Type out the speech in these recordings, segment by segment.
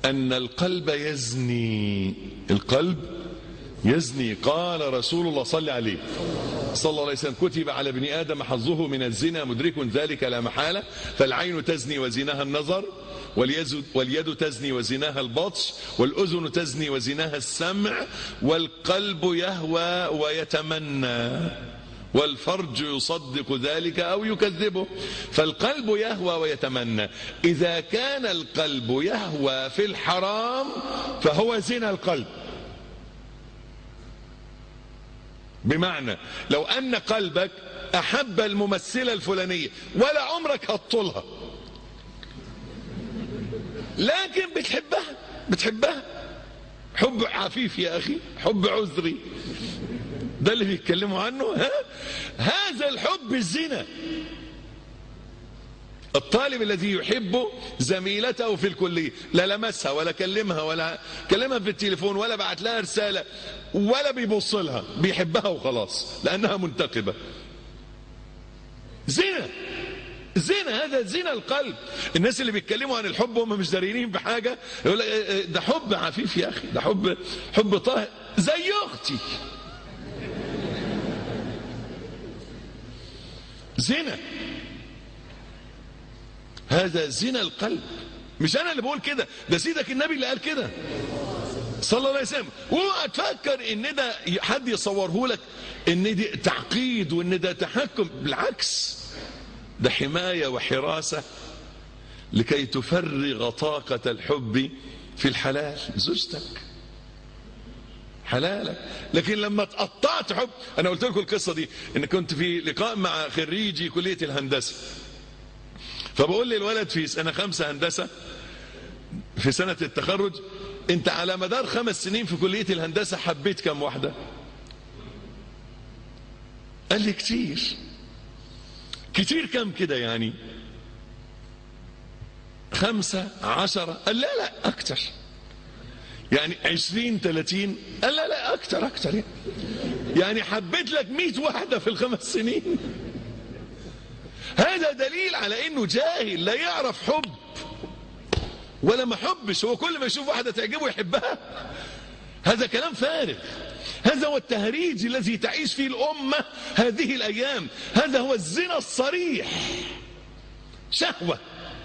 أن القلب يزني القلب يزني قال رسول الله صلى عليه صلى الله عليه وسلم كتب على ابن آدم حظه من الزنا مدرك ذلك لا محالة فالعين تزني وزناها النظر واليد, واليد تزني وزناها البطش والأذن تزني وزناها السمع والقلب يهوى ويتمنى والفرج يصدق ذلك أو يكذبه فالقلب يهوى ويتمنى إذا كان القلب يهوى في الحرام فهو زنا القلب بمعنى لو أن قلبك أحب الممثلة الفلانية ولا عمرك هتطولها لكن بتحبها بتحبها حب عفيف يا أخي حب عذري ده اللي بيتكلموا عنه ها؟ هذا الحب الزنا الطالب الذي يحب زميلته في الكلية لا لمسها ولا كلمها ولا كلمها في التليفون ولا بعت لها رسالة ولا بيبص لها بيحبها وخلاص لأنها منتقبة زنا زنا هذا زنا القلب الناس اللي بيتكلموا عن الحب وهم مش داريين بحاجة يقول لك ده حب عفيف يا أخي ده حب حب طاهر زي أختي زنا هذا زنا القلب مش انا اللي بقول كده ده سيدك النبي اللي قال كده صلى الله عليه وسلم اوعى تفكر ان ده حد يصوره لك ان دي تعقيد وان ده تحكم بالعكس ده حمايه وحراسه لكي تفرغ طاقه الحب في الحلال زوجتك حلالك لكن لما تقطعت حب انا قلت لكم القصه دي ان كنت في لقاء مع خريجي كليه الهندسه فبقول لي الولد في سنه خمسه هندسه في سنه التخرج انت على مدار خمس سنين في كليه الهندسه حبيت كم واحده قال لي كتير كتير كم كده يعني خمسة عشرة قال لا لا أكتر يعني عشرين ثلاثين قال لا لا أكتر أكتر يعني, يعني حبيت لك مئة واحدة في الخمس سنين هذا دليل على انه جاهل لا يعرف حب ولا ما حبش هو كل ما يشوف واحدة تعجبه يحبها هذا كلام فارغ هذا هو التهريج الذي تعيش فيه الأمة هذه الأيام هذا هو الزنا الصريح شهوة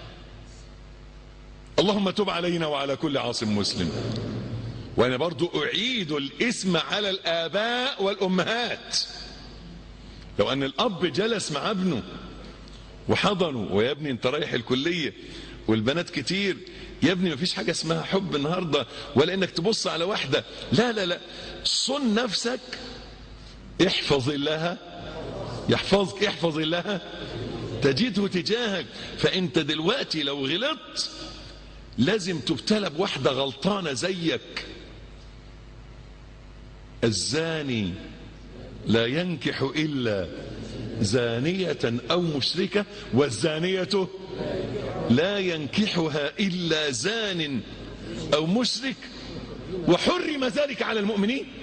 اللهم تب علينا وعلى كل عاصم مسلم وانا برضو اعيد الاسم على الاباء والامهات لو ان الاب جلس مع ابنه وحضنه ويا ابني انت رايح الكليه والبنات كتير يا ابني مفيش حاجه اسمها حب النهارده ولا انك تبص على واحده لا لا لا صن نفسك احفظ الله يحفظك احفظ الله تجده تجاهك فانت دلوقتي لو غلطت لازم تبتلى بواحدة غلطانة زيك الزاني لا ينكح إلا زانية أو مشركة والزانية لا ينكحها إلا زان أو مشرك وحرم ذلك على المؤمنين